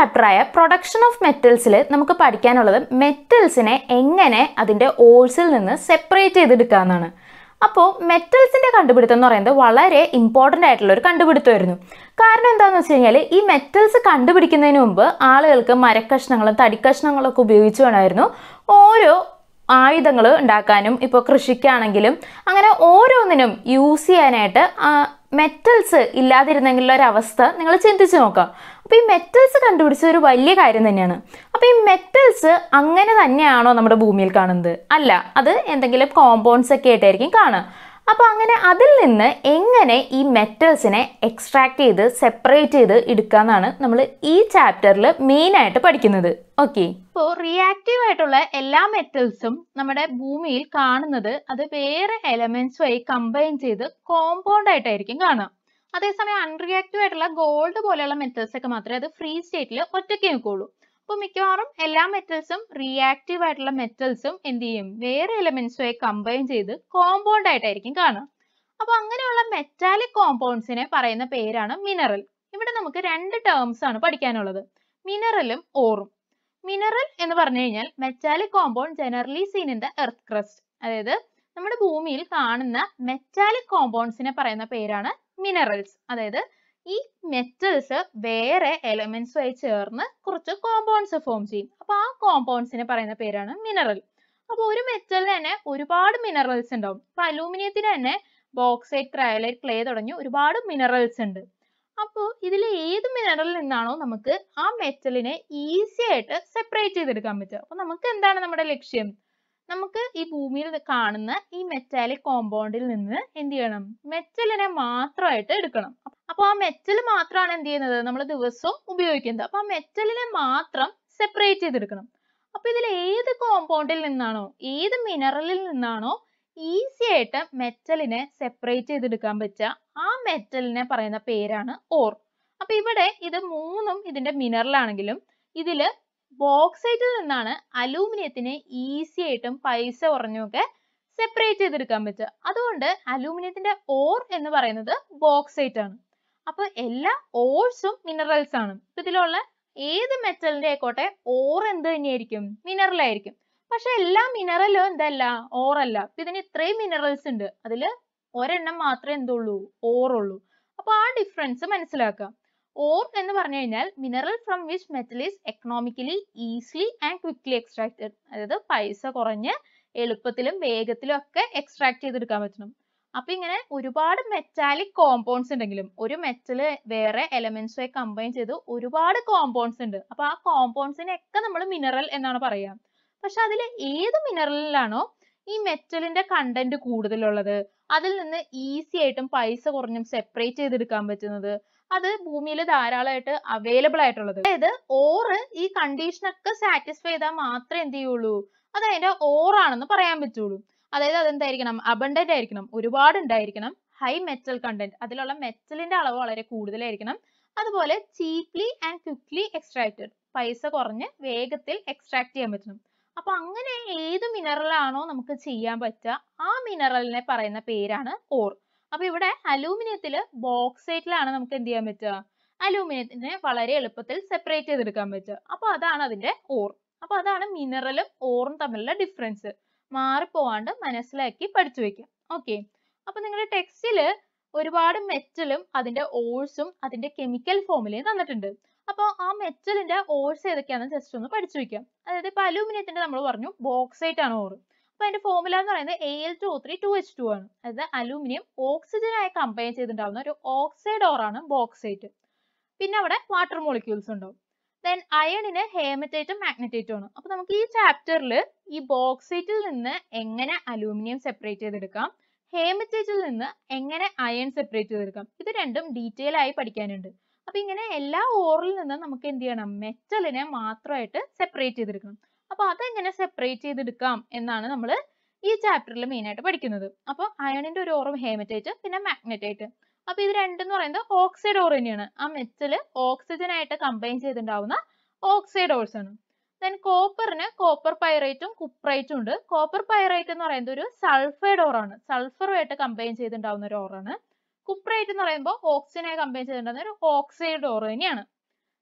ചാപ്റ്ററായ production of മെറ്റൽസിൽ നമുക്ക് പഠിക്കാനുള്ളത് മെറ്റൽസിനെ എങ്ങനെ അതിൻ്റെ ഓൾസിൽ നിന്ന് സെപ്പറേറ്റ് ചെയ്തെടുക്കാമെന്നാണ് അപ്പോൾ മെറ്റൽസിൻ്റെ കണ്ടുപിടുത്തം എന്ന് പറയുന്നത് വളരെ ഇമ്പോർട്ടൻ്റ് ആയിട്ടുള്ള ഒരു കണ്ടുപിടുത്തമായിരുന്നു കാരണം എന്താണെന്ന് വെച്ച് കഴിഞ്ഞാൽ ഈ മെറ്റൽസ് കണ്ടുപിടിക്കുന്നതിന് മുമ്പ് ആളുകൾക്ക് മരക്കഷ്ണങ്ങളും തടിക്കഷ്ണങ്ങളൊക്കെ ഉപയോഗിച്ച് വേണമായിരുന്നു ഓരോ ആയുധങ്ങൾ ഉണ്ടാക്കാനും ഇപ്പോൾ കൃഷിക്കാണെങ്കിലും അങ്ങനെ ഓരോന്നിനും യൂസ് ചെയ്യാനായിട്ട് മെറ്റൽസ് ഇല്ലാതിരുന്നെങ്കിലുള്ള ഒരു അവസ്ഥ നിങ്ങൾ ചിന്തിച്ച് നോക്കാം അപ്പോൾ ഈ മെറ്റൽസ് കണ്ടുപിടിച്ച ഒരു വലിയ കാര്യം തന്നെയാണ് അപ്പോൾ ഈ മെറ്റൽസ് അങ്ങനെ തന്നെയാണോ നമ്മുടെ ഭൂമിയിൽ കാണുന്നത് അല്ല അത് എന്തെങ്കിലും കോമ്പൗണ്ട്സ് ഒക്കെ ആയിട്ടായിരിക്കും കാണുക അപ്പോൾ അങ്ങനെ അതിൽ നിന്ന് എങ്ങനെ ഈ മെറ്റൽസിനെ എക്സ്ട്രാക്ട് ചെയ്ത് സെപ്പറേറ്റ് ചെയ്ത് എടുക്കാമെന്നാണ് നമ്മൾ ഈ ചാപ്റ്ററിൽ മെയിനായിട്ട് പഠിക്കുന്നത് ഓക്കെ ഇപ്പോൾ റിയാക്റ്റീവ് ആയിട്ടുള്ള എല്ലാ മെറ്റൽസും നമ്മുടെ ഭൂമിയിൽ കാണുന്നത് അത് വേറെ എലമെന്റ്സുമായി കമ്പൈൻ ചെയ്ത് കോമ്പൗണ്ട് ആയിട്ടായിരിക്കും കാണുക അതേസമയം അൺറിയാക്റ്റീവ് ആയിട്ടുള്ള ഗോൾഡ് പോലെയുള്ള മെറ്റൽസ് ഒക്കെ മാത്രമേ അത് ഫ്രീ സ്റ്റേറ്റിൽ ഒറ്റയ്ക്ക് നിൽക്കുള്ളൂ അപ്പോൾ മിക്കവാറും എല്ലാ മെറ്റൽസും റിയാക്റ്റീവ് ആയിട്ടുള്ള മെറ്റൽസും എന്ത് ചെയ്യും വേറെ എലമെന്റ്സുമായി കമ്പൈൻ ചെയ്ത് കോമ്പൗണ്ട് ആയിട്ടായിരിക്കും കാണുക അപ്പോൾ അങ്ങനെയുള്ള മെറ്റാലിക് കോമ്പൗണ്ട്സിനെ പറയുന്ന പേരാണ് മിനറൽ ഇവിടെ നമുക്ക് രണ്ട് ടേംസ് ആണ് പഠിക്കാനുള്ളത് മിനറലും ഓറും മിനറൽ എന്ന് പറഞ്ഞു കഴിഞ്ഞാൽ metallic compound generally seen in the earth crust അതായത് നമ്മുടെ ഭൂമിയിൽ കാണുന്ന മെറ്റാലിക് കോമ്പൗണ്ട്സിനെ പറയുന്ന പേരാണ് മിനറൽസ് അതായത് ഈ മെറ്റൽസ് വേറെ എലമെന്റ്സുമായി ചേർന്ന് കുറച്ച് കോമ്പൗണ്ട്സ് ഫോം ചെയ്യും അപ്പൊ ആ കോമ്പൗണ്ട്സിനെ പറയുന്ന പേരാണ് മിനറൽ അപ്പൊ ഒരു മെറ്റലിന് തന്നെ ഒരുപാട് മിനറൽസ് ഉണ്ടാവും ഇപ്പൊ അലൂമിനിയത്തിന് തന്നെ ബോക്സൈറ്റ് ക്രയോലൈറ്റ് ക്ലേ തുടങ്ങി ഒരുപാട് മിനറൽസ് ഉണ്ട് അപ്പോൾ ഇതിൽ ഏത് മിനറലിൽ നിന്നാണോ നമുക്ക് ആ മെറ്റലിനെ ഈസി ആയിട്ട് സെപ്പറേറ്റ് ചെയ്തെടുക്കാൻ പറ്റുക അപ്പൊ നമുക്ക് എന്താണ് നമ്മുടെ ലക്ഷ്യം നമുക്ക് ഈ ഭൂമിയിൽ കാണുന്ന ഈ മെറ്റാലിക് കോമ്പൗണ്ടിൽ നിന്ന് എന്ത് ചെയ്യണം മെറ്റലിനെ മാത്രമായിട്ട് എടുക്കണം അപ്പോൾ ആ മെറ്റൽ മാത്രമാണ് എന്ത് ചെയ്യുന്നത് നമ്മൾ ദിവസവും ഉപയോഗിക്കുന്നത് അപ്പോൾ ആ മെറ്റലിനെ മാത്രം സെപ്പറേറ്റ് ചെയ്തെടുക്കണം അപ്പോൾ ഇതിൽ ഏത് കോമ്പൗണ്ടിൽ നിന്നാണോ ഏത് മിനറലിൽ നിന്നാണോ ഈസി ആയിട്ട് മെറ്റലിനെ സെപ്പറേറ്റ് ചെയ്തെടുക്കാൻ പറ്റുക ആ മെറ്റലിനെ പറയുന്ന പേരാണ് ഓർ അപ്പൊ ഇവിടെ ഇത് മൂന്നും ഇതിന്റെ മിനറൽ ആണെങ്കിലും ഇതില് ബോക്സൈറ്റിൽ നിന്നാണ് അലൂമിനിയത്തിന് ഈസി ആയിട്ടും പൈസ കുറഞ്ഞുമൊക്കെ സെപ്പറേറ്റ് ചെയ്തെടുക്കാൻ പറ്റുക അതുകൊണ്ട് അലൂമിനിയത്തിന്റെ ഓർ എന്ന് പറയുന്നത് ബോക്സൈറ്റ് ആണ് അപ്പൊ എല്ലാ ഓർസും മിനറൽസ് ആണ് ഇതിലുള്ള ഏത് മെറ്റലിന്റെ ആയിക്കോട്ടെ ഓർ എന്ത് തന്നെയായിരിക്കും മിനറൽ ആയിരിക്കും പക്ഷെ എല്ലാ മിനറലും എന്തല്ല ഓറല്ല അപ്പൊ ഇതിന് ഇത്രയും മിനറൽസ് ഉണ്ട് അതിൽ ഒരെണ്ണം മാത്രമേ എന്തുള്ളൂ ഓർ ഉള്ളൂ അപ്പൊ ആ ഡിഫറൻസ് മനസ്സിലാക്കാം ഓർ എന്ന് പറഞ്ഞു കഴിഞ്ഞാൽ mineral from which metal is economically easily and quickly extracted അതായത് പൈസ കുറഞ്ഞ് എളുപ്പത്തിലും വേഗത്തിലും ഒക്കെ എക്സ്ട്രാക്ട് ചെയ്തെടുക്കാൻ പറ്റണം അപ്പൊ ഇങ്ങനെ ഒരുപാട് മെറ്റാലിക് കോമ്പൗണ്ട്സ് ഉണ്ടെങ്കിലും ഒരു മെറ്റല് വേറെ എലമെന്റ്സുമായി കമ്പൈൻ ചെയ്ത് ഒരുപാട് കോമ്പൗണ്ട്സ് ഉണ്ട് അപ്പൊ ആ കോമ്പൗണ്ട്സിനെ ഒക്കെ നമ്മൾ മിനറൽ എന്നാണ് പറയാ പക്ഷെ അതിൽ ഏത് മിനറലിലാണോ ഈ മെറ്റലിന്റെ കണ്ടന്റ് കൂടുതലുള്ളത് അതിൽ നിന്ന് ഈസി ആയിട്ടും പൈസ കുറഞ്ഞും സെപ്പറേറ്റ് ചെയ്തെടുക്കാൻ പറ്റുന്നത് അത് ഭൂമിയിൽ ധാരാളമായിട്ട് അവൈലബിൾ ആയിട്ടുള്ളത് അതായത് ഓറ് ഈ കണ്ടീഷൻ ഒക്കെ സാറ്റിസ്ഫൈ ചെയ്താൽ മാത്രമേ എന്ത് ചെയ്യുള്ളൂ അത് അതിന്റെ ഓറാണെന്ന് പറയാൻ പറ്റുള്ളൂ അതായത് അതെന്തായിരിക്കണം അബണ്ടന്റ് ആയിരിക്കണം ഒരുപാട് ഉണ്ടായിരിക്കണം ഹൈ മെറ്റൽ കണ്ടന്റ് അതിലുള്ള മെറ്റലിന്റെ അളവ് വളരെ കൂടുതലായിരിക്കണം അതുപോലെ ചീപ്ലി ആൻഡ് ക്വിക്ലി എക്സ്ട്രാക്റ്റഡ് പൈസ കുറഞ്ഞ് വേഗത്തിൽ എക്സ്ട്രാക്ട് ചെയ്യാൻ പറ്റണം അപ്പൊ അങ്ങനെ ഏത് മിനറൽ ആണോ നമുക്ക് ചെയ്യാൻ പറ്റുക ആ മിനറലിനെ പറയുന്ന പേരാണ് ഓർ അപ്പൊ ഇവിടെ അലൂമിനിയത്തില് ബോക്സൈറ്റിലാണ് നമുക്ക് എന്ത് ചെയ്യാൻ പറ്റുക അലൂമിനിയത്തിനെ വളരെ എളുപ്പത്തിൽ സെപ്പറേറ്റ് ചെയ്തെടുക്കാൻ പറ്റുക അപ്പൊ അതാണ് അതിന്റെ ഓർ അപ്പൊ അതാണ് മിനറലും ഓറും തമ്മിലുള്ള ഡിഫറൻസ് മാറിപ്പോവാണ്ട് മനസ്സിലാക്കി പഠിച്ചു വെക്കാം ഓക്കെ അപ്പൊ നിങ്ങളുടെ ടെക്സ്റ്റില് ഒരുപാട് മെറ്റലും അതിന്റെ ഓഴ്സും അതിന്റെ കെമിക്കൽ ഫോമിലും തന്നിട്ടുണ്ട് അപ്പോൾ ആ മെറ്റലിന്റെ ഓഴ്സ് ഏതൊക്കെയാണെന്ന് ജസ്റ്റ് ഒന്ന് പഠിച്ചു വെക്കാം അതായത് ഇപ്പൊ അലൂമിനിയത്തിന്റെ നമ്മൾ പറഞ്ഞു ബോക്സൈറ്റ് ആണ് ഓറ് അപ്പൊ അതിന്റെ ഫോർമുല എന്ന് പറയുന്നത് A L two three two H two ആണ് അതായത് അലൂമിനിയം ഓക്സിജൻ ആയി കമ്പൈൻ ചെയ്തിട്ടുണ്ടാവുന്ന ഒരു ഓക്സൈഡ് ഓറാണ് ബോക്സൈറ്റ് പിന്നെ അവിടെ വാട്ടർ മോളിക്യൂൾസ് ഉണ്ടാവും ദെൻ അയണിന് ഹേമറ്റൈറ്റും മാഗ്നറ്റൈറ്റും ആണ് അപ്പൊ നമുക്ക് ഈ ചാപ്റ്ററിൽ ഈ ബോക്സൈറ്റിൽ നിന്ന് എങ്ങനെ അലൂമിനിയം സെപ്പറേറ്റ് ചെയ്തെടുക്കാം ഹേമറ്റൈറ്റിൽ നിന്ന് എങ്ങനെ അയൺ സെപ്പറേറ്റ് ചെയ്തെടുക്കാം ഇത് രണ്ടും ഡീറ്റെയിൽ ആയി പഠിക്കാനുണ്ട് അപ്പൊ ഇങ്ങനെ എല്ലാ ഓറിൽ നിന്ന് നമുക്ക് എന്ത് ചെയ്യണം മെറ്റലിനെ മാത്രമായിട്ട് സെപ്പറേറ്റ് ചെയ്തെടുക്കണം അപ്പൊ അതെങ്ങനെ സെപ്പറേറ്റ് ചെയ്തെടുക്കാം എന്നാണ് നമ്മൾ ഈ ചാപ്റ്ററിൽ മെയിൻ ആയിട്ട് പഠിക്കുന്നത് അപ്പോൾ അയണിന്റെ ഒരു ഓറും ഹേമറ്റൈറ്റ് പിന്നെ മാഗ്നറ്റൈറ്റ് അപ്പൊ ഇത് രണ്ടെന്ന് പറയുന്നത് ഓക്സൈഡ് ഓർ തന്നെയാണ് ആ മെറ്റൽ ഓക്സിജൻ ആയിട്ട് കമ്പൈൻ ചെയ്തിട്ടുണ്ടാവുന്ന ഓക്സൈഡ് ഓർസ് ആണ് ദെൻ കോപ്പറിന് കോപ്പർ പൈറേറ്റും കുപ്രൈറ്റും ഉണ്ട് കോപ്പർ പൈറേറ്റ് എന്ന് പറയുന്നത് ഒരു സൾഫൈഡ് ഓറാണ് സൾഫറുമായിട്ട് കമ്പൈൻ ചെയ്തിട്ടുണ്ടാവുന്ന ഒരു ഓറാണ് കുപ്രൈറ്റ് എന്ന് പറയുമ്പോൾ ഓക്സിജനായി കമ്പൈൻ ചെയ്തിട്ടുണ്ടാകുന്ന ഒരു ഓക്സൈഡ് ഓർ തന്നെയാണ്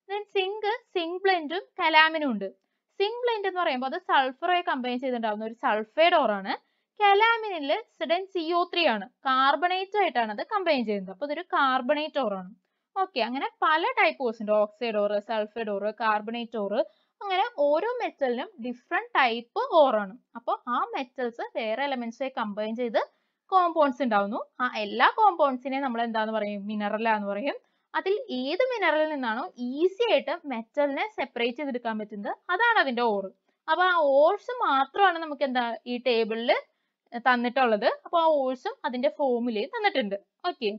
ദെൻ സിങ്ക് സിങ്ക് ബ്ലെൻഡും കലാമിനും ഉണ്ട് സിങ്ക് ബ്ലെൻഡ് എന്ന് പറയുമ്പോൾ അത് സൾഫറുമായി കമ്പൈൻ ചെയ്തിട്ടുണ്ടാവുന്ന ഒരു സൾഫൈഡ് ഓറാണ് കലാമിനിൽ സിഡൻ സി ഒ ത്രീ ആണ് കാർബണേറ്റ് ആയിട്ടാണ് അത് കമ്പൈൻ ചെയ്യുന്നത് അപ്പോൾ ഇതൊരു കാർബണേറ്റ് ഓറാണ് ഓക്കെ അങ്ങനെ പല ടൈപ്പ് ഓർസ് ഉണ്ട് ഓക്സൈഡ് ഓറ് സൾഫൈഡ് ഓറ് കാർബണേറ്റ് ഓറ് അങ്ങനെ ഓരോ മെറ്റലിനും ഡിഫറെന്റ് ടൈപ്പ് ഓറാണ് അപ്പോൾ ആ മെറ്റൽസ് വേറെ എലമെന്റ്സുമായി കമ്പൈൻ ചെയ്ത് കോമ്പൗണ്ട്സ് ഉണ്ടാവുന്നു ആ എല്ലാ കോമ്പൗണ്ട്സിനെ നമ്മൾ എന്താന്ന് പറയും മിനറൽ എന്ന് പറയും അതിൽ ഏത് മിനറലിൽ നിന്നാണോ ഈസി ആയിട്ട് മെറ്റലിനെ സെപ്പറേറ്റ് ചെയ്തെടുക്കാൻ പറ്റുന്നത് അതാണ് അതിന്റെ ഓറ് അപ്പൊ ആ ഓൾസ് മാത്രമാണ് നമുക്ക് എന്താ ഈ ടേബിളിൽ തന്നിട്ടുള്ളത് അപ്പോൾ ആ ഓൾസും അതിന്റെ ഫോമുലയും തന്നിട്ടുണ്ട് ഓക്കെ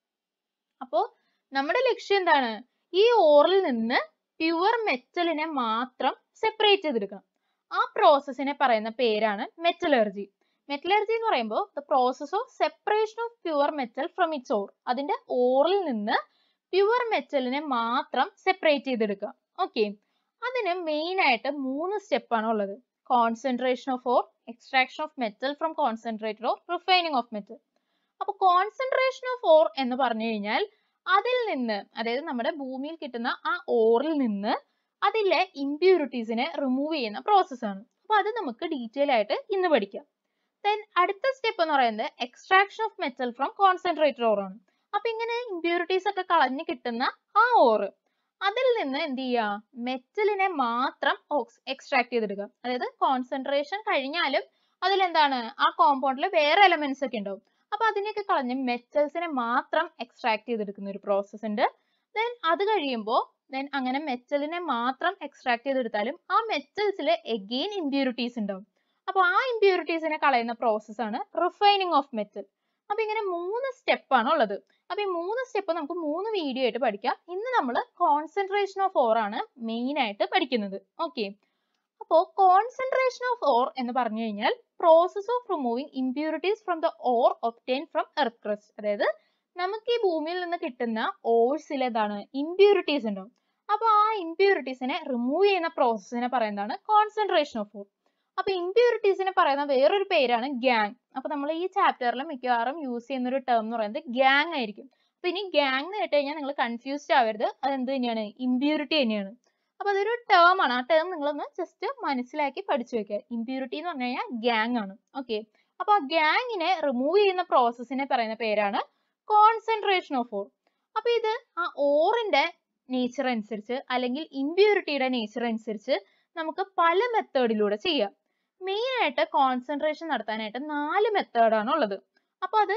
അപ്പോൾ നമ്മുടെ ലക്ഷ്യം എന്താണ് ഈ ഓറിൽ നിന്ന് പ്യുവർ മെറ്റലിനെ മാത്രം സെപ്പറേറ്റ് ചെയ്തെടുക്കണം ആ പ്രോസസ്സിനെ പറയുന്ന പേരാണ് മെറ്റലർജി മെറ്റലർജി എന്ന് പറയുമ്പോൾ the process of separation of pure metal from its ore അതിന്റെ ഓറിൽ നിന്ന് പ്യുവർ മെറ്റലിനെ മാത്രം സെപ്പറേറ്റ് ചെയ്തെടുക്കുക ഓക്കെ അതിന് മെയിൻ ആയിട്ട് മൂന്ന് സ്റ്റെപ്പാണ് ഉള്ളത് concentration of ore extraction of metal from concentrated ore refining of metal അപ്പൊ കോൺസെൻട്രേഷൻ ഓഫ് ഓർ എന്ന് പറഞ്ഞു കഴിഞ്ഞാൽ അതിൽ നിന്ന് അതായത് നമ്മുടെ ഭൂമിയിൽ കിട്ടുന്ന ആ ഓറിൽ നിന്ന് അതിലെ ഇമ്പ്യൂരിറ്റീസിനെ റിമൂവ് ചെയ്യുന്ന പ്രോസസ്സാണ് അപ്പൊ അത് നമുക്ക് ഡീറ്റെയിൽ ആയിട്ട് ഇന്ന് പഠിക്കാം ദെൻ അടുത്ത സ്റ്റെപ്പ് എന്ന് പറയുന്നത് extraction of metal from concentrated ore ആണ് അപ്പൊ ഇങ്ങനെ ഇമ്പ്യൂരിറ്റീസ് ഒക്കെ കളഞ്ഞു കിട്ടുന്ന ആ ഓറ് അതിൽ നിന്ന് എന്ത് ചെയ്യുക മെറ്റലിനെ മാത്രം എക്സ്ട്രാക്ട് ചെയ്തെടുക്കുക അതായത് കോൺസെൻട്രേഷൻ കഴിഞ്ഞാലും അതിലെന്താണ് ആ കോമ്പൗണ്ടിൽ വേറെ എലമെന്റ്സ് ഒക്കെ ഉണ്ടാവും അപ്പൊ അതിനെയൊക്കെ കളഞ്ഞ് മെറ്റൽസിനെ മാത്രം എക്സ്ട്രാക്ട് ചെയ്തെടുക്കുന്ന ഒരു പ്രോസസ് ഉണ്ട് ദെൻ അത് കഴിയുമ്പോൾ ദെൻ അങ്ങനെ മെറ്റലിനെ മാത്രം എക്സ്ട്രാക്ട് ചെയ്തെടുത്താലും ആ മെറ്റൽസിൽ എഗെയിൻ ഇമ്പ്യൂരിറ്റീസ് ഉണ്ടാവും അപ്പൊ ആ ഇമ്പ്യൂരിറ്റീസിനെ കളയുന്ന പ്രോസസ് ആണ് റിഫൈനിങ് ഓഫ് മെറ്റൽ അപ്പൊ ഇങ്ങനെ മൂന്ന് സ്റ്റെപ്പ് ആണ് ഉള്ളത് അപ്പൊ ഈ മൂന്ന് സ്റ്റെപ്പ് നമുക്ക് മൂന്ന് വീഡിയോ ആയിട്ട് പഠിക്കാം ഇന്ന് നമ്മൾ കോൺസെൻട്രേഷൻ ഓഫ് ഓർ ആണ് മെയിൻ ആയിട്ട് പഠിക്കുന്നത് ഓക്കെ അപ്പോ കോൺസെൻട്രേഷൻ ഓഫ് ഓർ എന്ന് പറഞ്ഞു കഴിഞ്ഞാൽ process of removing impurities from the ore obtained from earth crust അതായത് നമുക്ക് ഈ ഭൂമിയിൽ നിന്ന് കിട്ടുന്ന ഓഴ്സിൽ ഏതാണ് ഇമ്പ്യൂരിറ്റീസ് ഉണ്ടാവും അപ്പൊ ആ ഇമ്പ്യൂരിറ്റീസിനെ റിമൂവ് ചെയ്യുന്ന പ്രോസസ്സിനെ പറയുന്നതാണ് കോൺസെൻട്രേഷൻ ഓഫ് ഓർ അപ്പൊ ഇമ്പ്യൂരിറ്റീസിനെ പറയുന്ന വേറൊരു പേരാണ് ഗ്യാങ് അപ്പൊ നമ്മൾ ഈ ചാപ്റ്ററിൽ മിക്കവാറും യൂസ് ചെയ്യുന്ന ഒരു ടേം എന്ന് പറയുന്നത് ഗ്യാങ് ആയിരിക്കും അപ്പൊ ഇനി ഗ്യാങ് എന്ന് കേട്ട് കഴിഞ്ഞാൽ നിങ്ങൾ കൺഫ്യൂസ്ഡ് ആവരുത് അത് എന്ത് തന്നെയാണ് ഇമ്പ്യൂരിറ്റി തന്നെയാണ് അപ്പൊ അതൊരു ടേം ആണ് ആ ടേം നിങ്ങളൊന്ന് ജസ്റ്റ് മനസ്സിലാക്കി പഠിച്ചു വെക്കുക ഇമ്പ്യൂരിറ്റി എന്ന് പറഞ്ഞു കഴിഞ്ഞാൽ ഗ്യാങ് ആണ് ഓക്കെ അപ്പൊ ആ ഗ്യാങ്ങിനെ റിമൂവ് ചെയ്യുന്ന പ്രോസസ്സിനെ പറയുന്ന പേരാണ് കോൺസെൻട്രേഷൻ ഓഫ് ഓർ അപ്പൊ ഇത് ആ ഓറിന്റെ നേച്ചർ അനുസരിച്ച് അല്ലെങ്കിൽ ഇമ്പ്യൂരിറ്റിയുടെ നേച്ചർ അനുസരിച്ച് നമുക്ക് പല മെത്തേഡിലൂടെ ചെയ്യാം മെയിൻ ആയിട്ട് കോൺസെൻട്രേഷൻ നടത്താനായിട്ട് നാല് മെത്തേഡാണ് ഉള്ളത് അപ്പൊ അത്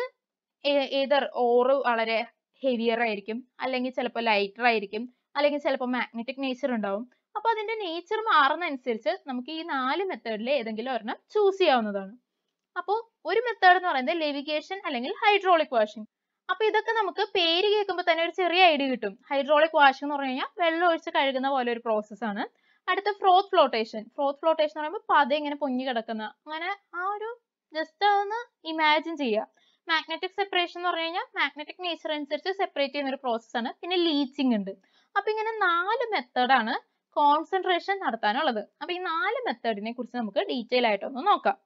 ഏതർ ഓറ് വളരെ ഹെവിയർ ആയിരിക്കും അല്ലെങ്കിൽ ചിലപ്പോൾ ലൈറ്റർ ആയിരിക്കും അല്ലെങ്കിൽ ചിലപ്പോൾ മാഗ്നറ്റിക് നേച്ചർ ഉണ്ടാവും അപ്പൊ അതിന്റെ നേച്ചർ മാറുന്ന അനുസരിച്ച് നമുക്ക് ഈ നാല് മെത്തേഡിൽ ഏതെങ്കിലും ഒരെണ്ണം ചൂസ് ചെയ്യാവുന്നതാണ് അപ്പോൾ ഒരു മെത്തേഡ് എന്ന് പറയുന്നത് ലെവിഗേഷൻ അല്ലെങ്കിൽ ഹൈഡ്രോളിക് വാഷിംഗ് അപ്പൊ ഇതൊക്കെ നമുക്ക് പേര് കേൾക്കുമ്പോൾ തന്നെ ഒരു ചെറിയ ഐഡിയ കിട്ടും ഹൈഡ്രോളിക് വാഷിംഗ് എന്ന് പറഞ്ഞു കഴിഞ്ഞാൽ വെള്ളം ഒഴിച്ച് കഴുകുന്ന പോലെ ഒരു പ്രോസസ് ആണ് അടുത്ത ഫ്രോത്ത് ഫ്ലോട്ടേഷൻ ഫ്രോത്ത് ഫ്ലോട്ടേഷൻ എന്ന് പറയുമ്പോൾ പത ഇങ്ങനെ പൊങ്ങി കിടക്കുന്ന അങ്ങനെ ആ ഒരു ജസ്റ്റ് ഒന്ന് ഇമാജിൻ ചെയ്യുക മാഗ്നറ്റിക് സെപ്പറേഷൻ എന്ന് പറഞ്ഞു കഴിഞ്ഞാൽ മാഗ്നറ്റിക് നേച്ചർ അനുസരിച്ച് സെപ്പറേറ്റ് ചെയ്യുന്ന ഒരു പ്രോസസ് ആണ് പിന്നെ ലീച്ചിങ് ഉണ്ട് അപ്പൊ ഇങ്ങനെ നാല് മെത്തേഡാണ് കോൺസെൻട്രേഷൻ നടത്താനുള്ളത് അപ്പൊ ഈ നാല് മെത്തേഡിനെ കുറിച്ച് നമുക്ക് ഡീറ്റെയിൽ ആയിട്ടൊന്ന് നോക്കാം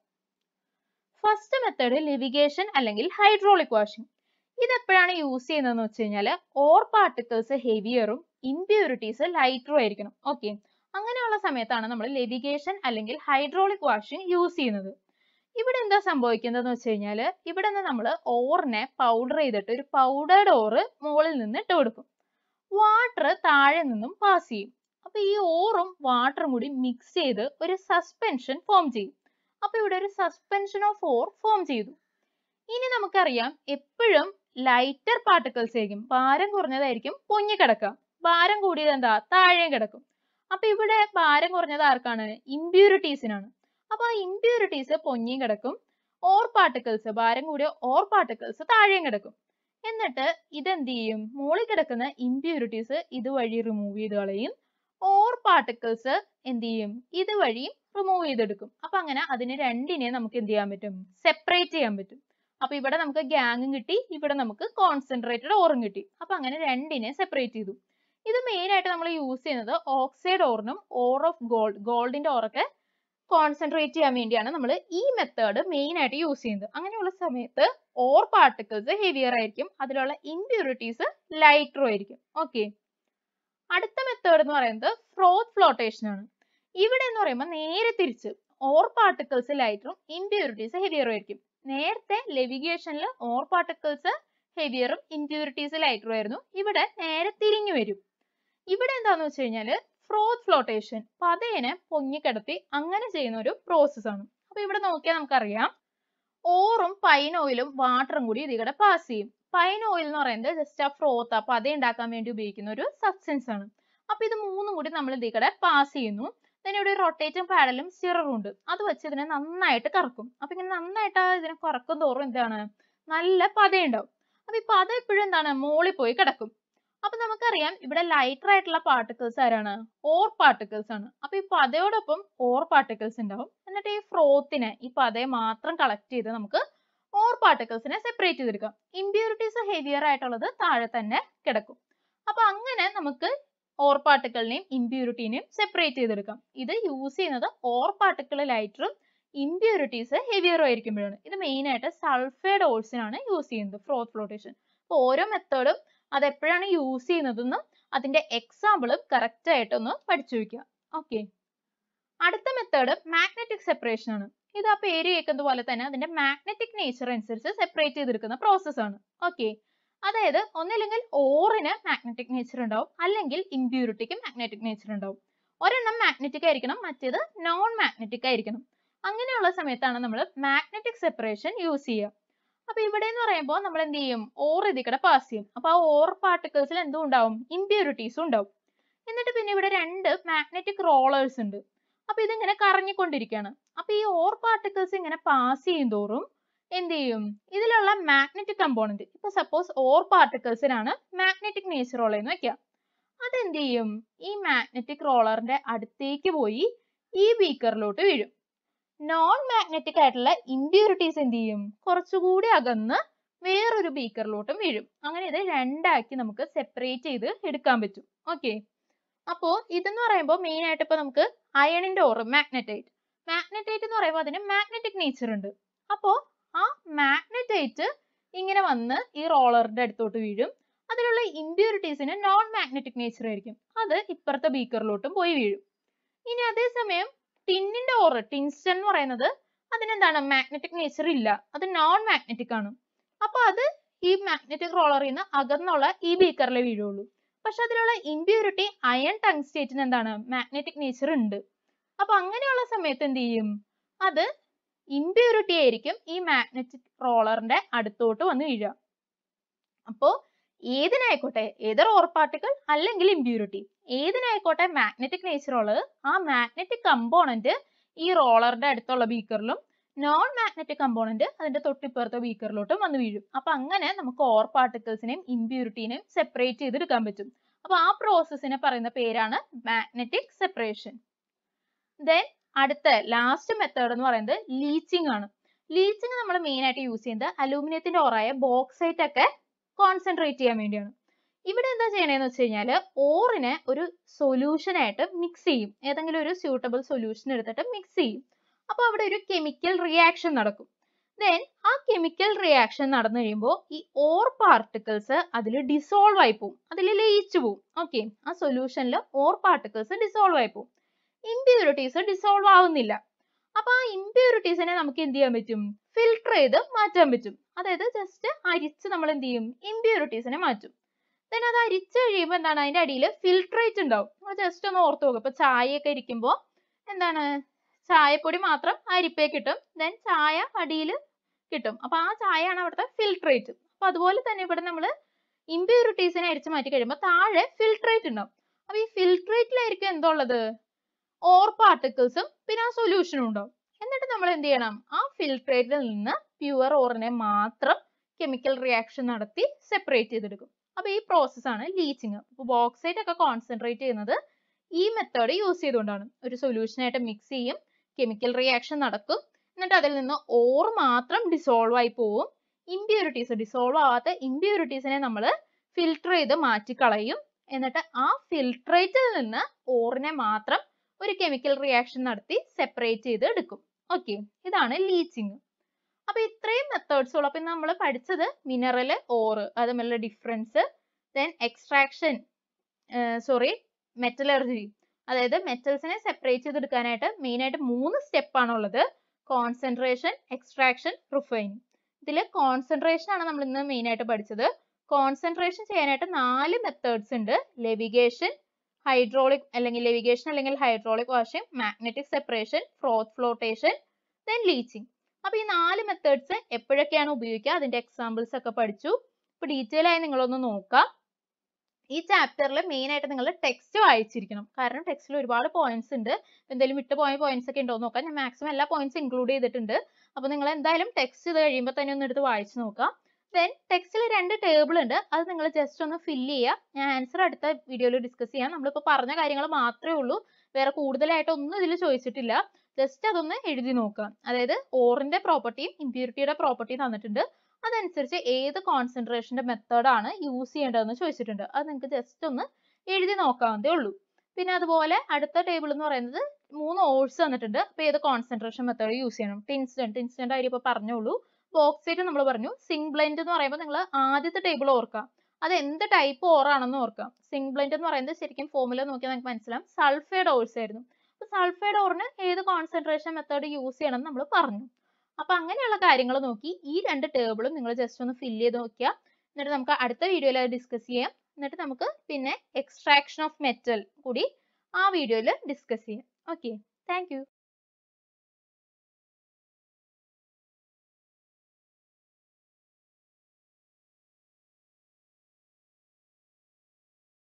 ഫസ്റ്റ് മെത്തേഡ് ലിവിഗേഷൻ അല്ലെങ്കിൽ ഹൈഡ്രോളിക് വാഷിംഗ് ഇത് എപ്പോഴാണ് യൂസ് ചെയ്യുന്നതെന്ന് വെച്ച് കഴിഞ്ഞാൽ ഓർ പാർട്ടിക്കിൾസ് ഹെവിയറും ഇമ്പ്യൂരിറ്റീസ് ലൈറ്ററും ആയിരിക്കണം ഓക്കെ അങ്ങനെയുള്ള സമയത്താണ് നമ്മൾ ലെവിഗേഷൻ അല്ലെങ്കിൽ ഹൈഡ്രോളിക് വാഷിംഗ് യൂസ് ചെയ്യുന്നത് ഇവിടെ എന്താ സംഭവിക്കുന്നതെന്ന് വെച്ച് കഴിഞ്ഞാൽ ഇവിടെ നിന്ന് നമ്മൾ ഓറിനെ പൗഡർ ചെയ്തിട്ട് ഒരു പൗഡേർഡ് ഓറ് മുകളിൽ നിന്ന് ഇട്ട് കൊടുക്കും വാട്ടർ താഴെ നിന്നും പാസ് ചെയ്യും അപ്പൊ ഈ ഓറും വാട്ടറും കൂടി മിക്സ് ചെയ്ത് ഒരു സസ്പെൻഷൻ ഫോം ചെയ്യും അപ്പൊ ഇവിടെ ഒരു സസ്പെൻഷൻ ഓഫ് ഓർ ഫോം ചെയ്തു ഇനി നമുക്കറിയാം എപ്പോഴും ലൈറ്റർ പാർട്ടിക്കിൾസ് ആയിരിക്കും ഭാരം കുറഞ്ഞതായിരിക്കും പൊങ്ങി കിടക്കുക ഭാരം കൂടിയത് എന്താ താഴെ കിടക്കും അപ്പൊ ഇവിടെ ഭാരം കുറഞ്ഞത് ആർക്കാണ് ഇമ്പ്യൂരിറ്റീസിനാണ് അപ്പൊ ആ ഇമ്പ്യൂരിറ്റീസ് പൊങ്ങിയും കിടക്കും ഓർ പാർട്ടിക്കിൾസ് ഭാരം കൂടിയ ഓർ പാർട്ടിക്കിൾസ് താഴെയും കിടക്കും എന്നിട്ട് ഇതെന്ത് ചെയ്യും മുകളിൽ കിടക്കുന്ന ഇമ്പ്യൂരിറ്റീസ് ഇതുവഴി റിമൂവ് ചെയ്ത് കളയും ഓർ പാർട്ടിക്കിൾസ് എന്ത് ചെയ്യും ഇതുവഴിയും റിമൂവ് ചെയ്തെടുക്കും അപ്പൊ അങ്ങനെ അതിനെ രണ്ടിനെ നമുക്ക് എന്ത് ചെയ്യാൻ പറ്റും സെപ്പറേറ്റ് ചെയ്യാൻ പറ്റും അപ്പൊ ഇവിടെ നമുക്ക് ഗ്യാങ്ങും കിട്ടി ഇവിടെ നമുക്ക് കോൺസെൻട്രേറ്റഡ് ഓറും കിട്ടി അപ്പൊ അങ്ങനെ രണ്ടിനെ സെപ്പറേറ്റ് ചെയ്തു ഇത് മെയിൻ ആയിട്ട് നമ്മൾ യൂസ് ചെയ്യുന്നത് ഓക്സൈഡ് ഓറിനും ഓർ ഓഫ് ഗോൾഡ് ഗോൾഡിന്റെ ഓറൊക്കെ കോൺസെൻട്രേറ്റ് ചെയ്യാൻ വേണ്ടിയാണ് നമ്മൾ ഈ മെത്തേഡ് മെയിൻ ആയിട്ട് യൂസ് ചെയ്യുന്നത് അങ്ങനെയുള്ള സമയത്ത് ഓർ പാർട്ടിക്കിൾസ് ഹെവിയർ ആയിരിക്കും അതിലുള്ള ഇമ്പ്യൂരിറ്റീസ് ലൈറ്ററും ആയിരിക്കും ഓക്കെ അടുത്ത മെത്തേഡ് എന്ന് പറയുന്നത് ഫ്രോത്ത് ഫ്ലോട്ടേഷൻ ആണ് ഇവിടെ എന്ന് പറയുമ്പോൾ നേരെ തിരിച്ച് ഓർ പാർട്ടിക്കിൾസ് ലൈറ്ററും ഇംപ്യൂരിറ്റീസ് ഹെവിയറും ആയിരിക്കും നേരത്തെ ലെവിഗേഷനിൽ ഓർ പാർട്ടിക്കിൾസ് ഹെവിയറും ഇംപ്യൂരിറ്റീസ് ലൈറ്ററും ആയിരുന്നു ഇവിടെ നേരെ തിരിഞ്ഞു വരും ഇവിടെ എന്താന്ന് വെച്ച് കഴിഞ്ഞാൽ ഫ്രോത്ത് ഫ്ലോട്ടേഷൻ പതേനെ പൊങ്ങിക്കിടത്തി അങ്ങനെ ചെയ്യുന്ന ഒരു പ്രോസസ് ആണ് അപ്പൊ ഇവിടെ നോക്കിയാൽ നമുക്കറിയാം ഓറും പൈൻ ഓയിലും വാട്ടറും കൂടി ഇതിലൂടെ പാസ് ചെയ്യും പൈൻ ഓയിൽ എന്ന് പറയുന്നത് ജസ്റ്റ് ആ ഫ്രോത്ത് ആ പത ഉണ്ടാക്കാൻ വേണ്ടി ഉപയോഗിക്കുന്ന ഒരു സബ്സ്റ്റൻസ് ആണ് അപ്പൊ ഇത് മൂന്നും കൂടി നമ്മൾ ഇതിലൂടെ പാസ് ചെയ്യുന്നു then ഇവിടെ ഒരു റൊട്ടേറ്റും പാഡലും സ്റ്റിററും ഉണ്ട് അത് വെച്ച് ഇതിനെ നന്നായിട്ട് കറക്കും അപ്പൊ ഇങ്ങനെ നന്നായിട്ട് ആ ഇതിനെ കറക്കും തോറും എന്താണ് നല്ല പതയുണ്ടാവും അപ്പൊ ഈ പത എപ്പോഴും എന്താണ് മോളിൽ പോയി കിടക്കും അപ്പൊ നമുക്കറിയാം ഇവിടെ ലൈറ്റർ ആയിട്ടുള്ള പാർട്ടിക്കിൾസ് ആരാണ് ഓർ പാർട്ടിക്കിൾസ് ആണ് അപ്പൊ ഈ പതയോടൊപ്പം ഓർ പാർട്ടിക്കിൾസ് ഉണ്ടാവും എന്നിട്ട് ഈ ഫ്രോത്തിനെ ഈ പതയെ മാത്രം കളക്ട് ചെയ്ത് നമുക്ക് ഓർ പാർട്ടിക്കിൾസിനെ സെപ്പറേറ്റ് ചെയ്തെടുക്കാം ഇമ്പ്യൂരിറ്റീസ് ഹെവിയർ ആയിട്ടുള്ളത് താഴെ തന്നെ കിടക്കും അപ്പൊ അങ്ങനെ നമുക്ക് ഓർ പാർട്ടിക്കിളിനെയും ഇമ്പ്യൂരിറ്റീനെയും സെപ്പറേറ്റ് ചെയ്തെടുക്കാം ഇത് യൂസ് ചെയ്യുന്നത് ഓർ പാർട്ടിക്കിൾ ലൈറ്ററും ഇമ്പ്യൂരിറ്റീസ് ഹെവിയറും ആയിരിക്കുമ്പോഴാണ് ഇത് മെയിൻ ആയിട്ട് സൾഫൈഡ് ഓൾസിനാണ് യൂസ് ചെയ്യുന്നത് ഫ്രോത്ത് ഫ്ലോട്ടേഷൻ അപ്പൊ ഓരോ മെത്തേഡും അത് എപ്പോഴാണ് യൂസ് ചെയ്യുന്നതെന്നും അതിന്റെ എക്സാമ്പിളും കറക്റ്റ് ആയിട്ടൊന്ന് പഠിച്ചു വെക്കുക ഓക്കെ അടുത്ത മെത്തേഡ് മാഗ്നറ്റിക് സെപ്പറേഷൻ ആണ് ഇത് ആ പേര് കേൾക്കുന്നത് പോലെ തന്നെ അതിന്റെ മാഗ്നറ്റിക് നേച്ചർ അനുസരിച്ച് സെപ്പറേറ്റ് ചെയ്തെടുക്കുന്ന പ്രോസസ് ആണ് ഓക്കെ അതായത് ഒന്നില്ലെങ്കിൽ ഓറിന് മാഗ്നറ്റിക് നേച്ചർ ഉണ്ടാവും അല്ലെങ്കിൽ ഇമ്പ്യൂരിറ്റിക്ക് മാഗ്നറ്റിക് നേച്ചർ ഉണ്ടാവും ഒരെണ്ണം മാഗ്നറ്റിക് ആയിരിക്കണം മറ്റേത് നോൺ മാഗ്നറ്റിക് ആയിരിക്കണം അങ്ങനെയുള്ള സമയത്താണ് നമ്മൾ മാഗ്നറ്റിക് സെപ്പറേഷൻ യൂസ് ചെയ്യുക അപ്പൊ ഇവിടെ എന്ന് പറയുമ്പോൾ നമ്മൾ എന്ത് ചെയ്യും ഓർ ഇതിൽ കൂടെ പാസ് ചെയ്യും അപ്പൊ ആ ഓർ പാർട്ടിക്കിൾസിൽ എന്തും ഉണ്ടാവും ഇമ്പ്യൂരിറ്റീസും ഉണ്ടാവും എന്നിട്ട് പിന്നെ ഇവിടെ രണ്ട് മാഗ്നറ്റിക് റോളേഴ്സ് ഉണ്ട് അപ്പൊ ഇതിങ്ങനെ കറങ്ങിക്കൊണ്ടിരിക്കുകയാണ് അപ്പൊ ഈ ഓർ പാർട്ടിക്കിൾസ് ഇങ്ങനെ പാസ് ചെയ്യും തോറും എന്ത് ചെയ്യും ഇതിലുള്ള മാഗ്നറ്റിക് കമ്പോണന്റ് ഇപ്പൊ സപ്പോസ് ഓർ പാർട്ടിക്കിൾസിനാണ് മാഗ്നറ്റിക് നേച്ചർ ഉള്ളതെന്ന് വെക്കാം അതെന്ത് ചെയ്യും ഈ മാഗ്നറ്റിക് റോളറിന്റെ അടുത്തേക്ക് പോയി ഈ ബീക്കറിലോട്ട് വീഴും നോൺ മാഗ്നറ്റിക് ആയിട്ടുള്ള ഇമ്പ്യൂരിറ്റീസ് എന്ത് ചെയ്യും കുറച്ചുകൂടി അകന്ന് വേറൊരു ബീക്കറിലോട്ടും വീഴും അങ്ങനെ ഇത് രണ്ടാക്കി നമുക്ക് സെപ്പറേറ്റ് ചെയ്ത് എടുക്കാൻ പറ്റും ഓക്കെ അപ്പോ ഇതെന്ന് പറയുമ്പോൾ മെയിൻ ആയിട്ട് ഇപ്പൊ നമുക്ക് അയണിന്റെ ഓറ് മാഗ്നറ്റൈറ്റ് മാഗ്നറ്റൈറ്റ് എന്ന് പറയുമ്പോൾ അതിന് മാഗ്നറ്റിക് നേച്ചർ ഉണ്ട് അപ്പോ ആ മാഗ്നറ്റൈറ്റ് ഇങ്ങനെ വന്ന് ഈ റോളറിന്റെ അടുത്തോട്ട് വീഴും അതിലുള്ള ഇമ്പ്യൂരിറ്റീസിന് നോൺ മാഗ്നറ്റിക് നേച്ചർ ആയിരിക്കും അത് ഇപ്പുറത്തെ ബീക്കറിലോട്ടും പോയി വീഴും ഇനി അതേസമയം ടിന്നിന്റെ ഓറ് ടിൻസ്റ്റൺ എന്ന് പറയുന്നത് അതിനെന്താണ് മാഗ്നറ്റിക് നേച്ചർ ഇല്ല അത് നോൺ മാഗ്നറ്റിക് ആണ് അപ്പൊ അത് ഈ മാഗ്നറ്റിക് റോളറിൽ നിന്ന് അകന്നുള്ള ഈ ബീക്കറിലെ വീഴുള്ളൂ പക്ഷെ അതിലുള്ള ഇമ്പ്യൂരിറ്റി അയൺ ടങ്സ്റ്റേറ്റിന് എന്താണ് മാഗ്നറ്റിക് നേച്ചർ ഉണ്ട് അപ്പൊ അങ്ങനെയുള്ള സമയത്ത് എന്ത് ചെയ്യും അത് ഇമ്പ്യൂരിറ്റി ആയിരിക്കും ഈ മാഗ്നറ്റിക് റോളറിന്റെ അടുത്തോട്ട് വന്ന് വീഴുക അപ്പോ ഏതിനായിക്കോട്ടെ ഏതർ ഓർ പാർട്ടിക്കിൾ അല്ലെങ്കിൽ ഇമ്പ്യൂരിറ്റി ഏതിനായിക്കോട്ടെ മാഗ്നറ്റിക് നേച്ചർ ഉള്ളത് ആ മാഗ്നറ്റിക് കമ്പോണന്റ് ഈ റോളറിന്റെ അടുത്തുള്ള ബീക്കറിലും നോൺ മാഗ്നറ്റിക് കമ്പോണന്റ് അതിന്റെ തൊട്ടിപ്പുറത്തെ ബീക്കറിലോട്ടും വന്ന് വീഴും അപ്പൊ അങ്ങനെ നമുക്ക് ഓർ പാർട്ടിക്കിൾസിനെയും ഇമ്പ്യൂരിറ്റീനെയും സെപ്പറേറ്റ് ചെയ്തെടുക്കാൻ പറ്റും അപ്പൊ ആ പ്രോസസ്സിനെ പറയുന്ന പേരാണ് മാഗ്നറ്റിക് സെപ്പറേഷൻ ദെൻ അടുത്ത ലാസ്റ്റ് മെത്തേഡ് എന്ന് പറയുന്നത് ലീച്ചിങ് ആണ് ലീച്ചിങ് നമ്മൾ മെയിൻ ആയിട്ട് യൂസ് ചെയ്യുന്നത് അലൂമിനിയത്തിന്റെ ഓറായ ബോക്സൈറ്റ് ഒക്കെ കോൺസെൻട്രേറ്റ് ചെയ്യാൻ വേണ്ടിയാണ് ഇവിടെ എന്താ ചെയ്യണേന്ന് വെച്ച് കഴിഞ്ഞാൽ ഓറിനെ ഒരു സൊല്യൂഷൻ ആയിട്ട് മിക്സ് ചെയ്യും ഏതെങ്കിലും ഒരു സ്യൂട്ടബിൾ സൊല്യൂഷൻ എടുത്തിട്ട് മിക്സ് ചെയ്യും അപ്പൊ അവിടെ ഒരു കെമിക്കൽ റിയാക്ഷൻ നടക്കും ദെൻ ആ കെമിക്കൽ റിയാക്ഷൻ നടന്നു കഴിയുമ്പോൾ ഈ ഓർ പാർട്ടിക്കിൾസ് അതിൽ ഡിസോൾവ് ആയി പോകും അതിൽ ലയിച്ചു പോകും ഓക്കെ ആ സൊല്യൂഷനിൽ ഓർ പാർട്ടിക്കിൾസ് ഡിസോൾവ് ആയി പോകും ഇമ്പ്യൂരിറ്റീസ് ഡിസോൾവ് ആവുന്നില്ല അപ്പൊ ആ ഇമ്പ്യൂരിറ്റീസിനെ നമുക്ക് എന്ത് ചെയ്യാൻ പറ്റും ഫിൽട്ടർ ചെയ്ത് മാറ്റാൻ പറ്റും അതായത് ജസ്റ്റ് അരിച്ച് നമ്മൾ എന്ത് ചെയ്യും ഇമ്പ്യൂരിറ്റീസിനെ മാറ്റും ദെൻ അത് അരിച്ച് കഴിയുമ്പോൾ എന്താണ് അതിന്റെ അടിയിൽ ഫിൽട്രേറ്റ് ഉണ്ടാവും നമ്മൾ ജസ്റ്റ് ഒന്ന് ഓർത്ത് നോക്കുക ഇപ്പൊ ചായയൊക്കെ ഇരിക്കുമ്പോൾ എന്താണ് ചായപ്പൊടി മാത്രം അരിപ്പേ കിട്ടും ദെൻ ചായ അടിയിൽ കിട്ടും അപ്പൊ ആ ചായയാണ് അവിടുത്തെ ഫിൽട്രേറ്റ് അപ്പൊ അതുപോലെ തന്നെ ഇവിടെ നമ്മൾ ഇമ്പ്യൂരിറ്റീസിനെ അരിച്ച് മാറ്റി കഴിയുമ്പോൾ താഴെ ഫിൽട്രേറ്റ് ഉണ്ടാവും അപ്പൊ ഈ ഫിൽട്രേറ്റിലായിരിക്കും എന്തുള്ളത് ഓർ പാർട്ടിക്കിൾസും പിന്നെ ആ സൊല്യൂഷനും ഉണ്ടാവും എന്നിട്ട് നമ്മൾ എന്ത് ചെയ്യണം ആ ഫിൽട്രേറ്റിൽ നിന്ന് പ്യുവർ ഓറിനെ മാത്രം കെമിക്കൽ റിയാക്ഷൻ നടത്തി സെപ്പറേറ്റ് ചെയ്തെടുക്കും അപ്പൊ ഈ പ്രോസസ് ആണ് ലീച്ചിങ് ഇപ്പൊ ബോക്സൈറ്റ് ഒക്കെ കോൺസെൻട്രേറ്റ് ചെയ്യുന്നത് ഈ മെത്തേഡ് യൂസ് ചെയ്തുകൊണ്ടാണ് ഒരു സൊല്യൂഷൻ ആയിട്ട് മിക്സ് ചെയ്യും കെമിക്കൽ റിയാക്ഷൻ നടക്കും എന്നിട്ട് അതിൽ നിന്ന് ഓർ മാത്രം ഡിസോൾവ് ആയി പോവും ഇമ്പ്യൂരിറ്റീസ് ഡിസോൾവ് ആവാത്ത ഇമ്പ്യൂരിറ്റീസിനെ നമ്മൾ ഫിൽട്ടർ ചെയ്ത് മാറ്റിക്കളയും എന്നിട്ട് ആ ഫിൽട്രേറ്റിൽ നിന്ന് ഓറിനെ മാത്രം ഒരു കെമിക്കൽ റിയാക്ഷൻ നടത്തി സെപ്പറേറ്റ് ചെയ്ത് എടുക്കും ഓക്കെ ഇതാണ് ലീച്ചിങ് അപ്പൊ ഇത്രയും മെത്തേഡ്സ് ഉള്ളു അപ്പൊ നമ്മൾ പഠിച്ചത് മിനറൽ ഓർ അത് തമ്മിലുള്ള difference then extraction sorry metallurgy അതായത് മെറ്റൽസിനെ സെപ്പറേറ്റ് ചെയ്തെടുക്കാനായിട്ട് മെയിൻ ആയിട്ട് മൂന്ന് സ്റ്റെപ്പ് ആണുള്ളത് കോൺസെൻട്രേഷൻ എക്സ്ട്രാക്ഷൻ റിഫൈനിങ് ഇതിൽ കോൺസെൻട്രേഷൻ ആണ് നമ്മൾ ഇന്ന് മെയിൻ ആയിട്ട് പഠിച്ചത് കോൺസെൻട്രേഷൻ ചെയ്യാനായിട്ട് നാല് മെത്തേഡ്സ് ഉണ്ട് ലെവിഗേഷൻ ഹൈഡ്രോളിക് അല്ലെങ്കിൽ ലെവിഗേഷൻ അല്ലെങ്കിൽ hydraulic washing magnetic separation froth flotation then leaching അപ്പൊ ഈ നാല് മെത്തേഡ്സ് എപ്പോഴൊക്കെയാണ് ഉപയോഗിക്കുക അതിന്റെ എക്സാമ്പിൾസ് ഒക്കെ പഠിച്ചു ഇപ്പൊ ഡീറ്റെയിൽ ആയി നിങ്ങളൊന്ന് നോക്കാം ഈ ചാപ്റ്ററിൽ മെയിൻ ആയിട്ട് നിങ്ങൾ ടെക്സ്റ്റ് വായിച്ചിരിക്കണം കാരണം ടെക്സ്റ്റിൽ ഒരുപാട് പോയിന്റ്സ് ഉണ്ട് എന്തെങ്കിലും വിട്ടുപോയ പോയിന്റ്സ് ഒക്കെ ഉണ്ടോ എന്ന് നോക്കാം ഞാൻ മാക്സിമം എല്ലാ പോയിന്റ്സ് ഇൻക്ലൂഡ് ചെയ്തിട്ടുണ്ട് അപ്പൊ നിങ്ങൾ എന്തായാലും ടെക്സ്റ്റ് ഇത് കഴിയുമ്പോൾ തന്നെ ഒന്ന് എടുത്ത് വായിച്ചു നോക്കാം ദെൻ ടെക്സ്റ്റിൽ രണ്ട് ടേബിൾ ഉണ്ട് അത് നിങ്ങൾ ജസ്റ്റ് ഒന്ന് ഫില്ല് ചെയ്യുക ഞാൻ ആൻസർ അടുത്ത വീഡിയോയിൽ ഡിസ്കസ് ചെയ്യാം നമ്മളിപ്പോൾ പറഞ്ഞ കാര്യങ്ങൾ മാത്രമേ ഉള്ളൂ വേറെ കൂടുതലായിട്ട് ഒന്നും ഇതിൽ ചോദിച്ചിട്ടില്ല ജസ്റ്റ് അതൊന്ന് എഴുതി നോക്കുക അതായത് ഓറിന്റെ പ്രോപ്പർട്ടിയും ഇമ്പ്യൂരിറ്റിയുടെ പ്രോപ്പർട്ടിയും തന്നിട്ടുണ്ട് അതനുസരിച്ച് ഏത് കോൺസെൻട്രേഷന്റെ മെത്തേഡാണ് യൂസ് ചെയ്യേണ്ടതെന്ന് ചോദിച്ചിട്ടുണ്ട് അത് നിങ്ങൾക്ക് ജസ്റ്റ് ഒന്ന് എഴുതി നോക്കാവുന്നതേ ഉള്ളൂ പിന്നെ അതുപോലെ അടുത്ത ടേബിൾ എന്ന് പറയുന്നത് മൂന്ന് ഓൾസ് തന്നിട്ടുണ്ട് അപ്പോൾ ഏത് കോൺസെൻട്രേഷൻ മെത്തേഡ് യൂസ് ചെയ്യണം ടിൻസ്റ്റൻ ടിൻസ്റ്റൻ്റെ കാര്യം ഇപ്പോൾ പറഞ്ഞോളൂ ബോക്സൈറ്റ് നമ്മൾ പറഞ്ഞു സിങ് ബ്ലെൻഡ് എന്ന് പറയുമ്പോൾ നിങ്ങൾ ആദ്യത്തെ ടേബിൾ ഓർക്കുക അത് എന്ത് ടൈപ്പ് ഓറാണെന്ന് ഓർക്കുക സിങ് ബ്ലെൻഡ് എന്ന് പറയുന്നത് ശരിക്കും ഫോമുല നോക്കിയാൽ നിങ്ങൾക്ക് മനസ്സിലാവും സൾഫൈഡ് ഓൾസ് ആയിരുന്നു അപ്പോൾ സൾഫൈഡ് ഓറിന് ഏത് കോൺസെൻട്രേഷൻ മെത്തേഡ് യൂസ് ചെയ്യണം എന്ന് നമ്മൾ പറഞ്ഞു അപ്പൊ അങ്ങനെയുള്ള കാര്യങ്ങൾ നോക്കി ഈ രണ്ട് ടേബിളും നിങ്ങൾ ജസ്റ്റ് ഒന്ന് ഫില്ല് ചെയ്ത് നോക്കുക എന്നിട്ട് നമുക്ക് അടുത്ത വീഡിയോയിൽ അത് ഡിസ്കസ് ചെയ്യാം എന്നിട്ട് നമുക്ക് പിന്നെ എക്സ്ട്രാക്ഷൻ ഓഫ് മെറ്റൽ കൂടി ആ വീഡിയോയിൽ ഡിസ്കസ് ചെയ്യാം ഓക്കെ താങ്ക്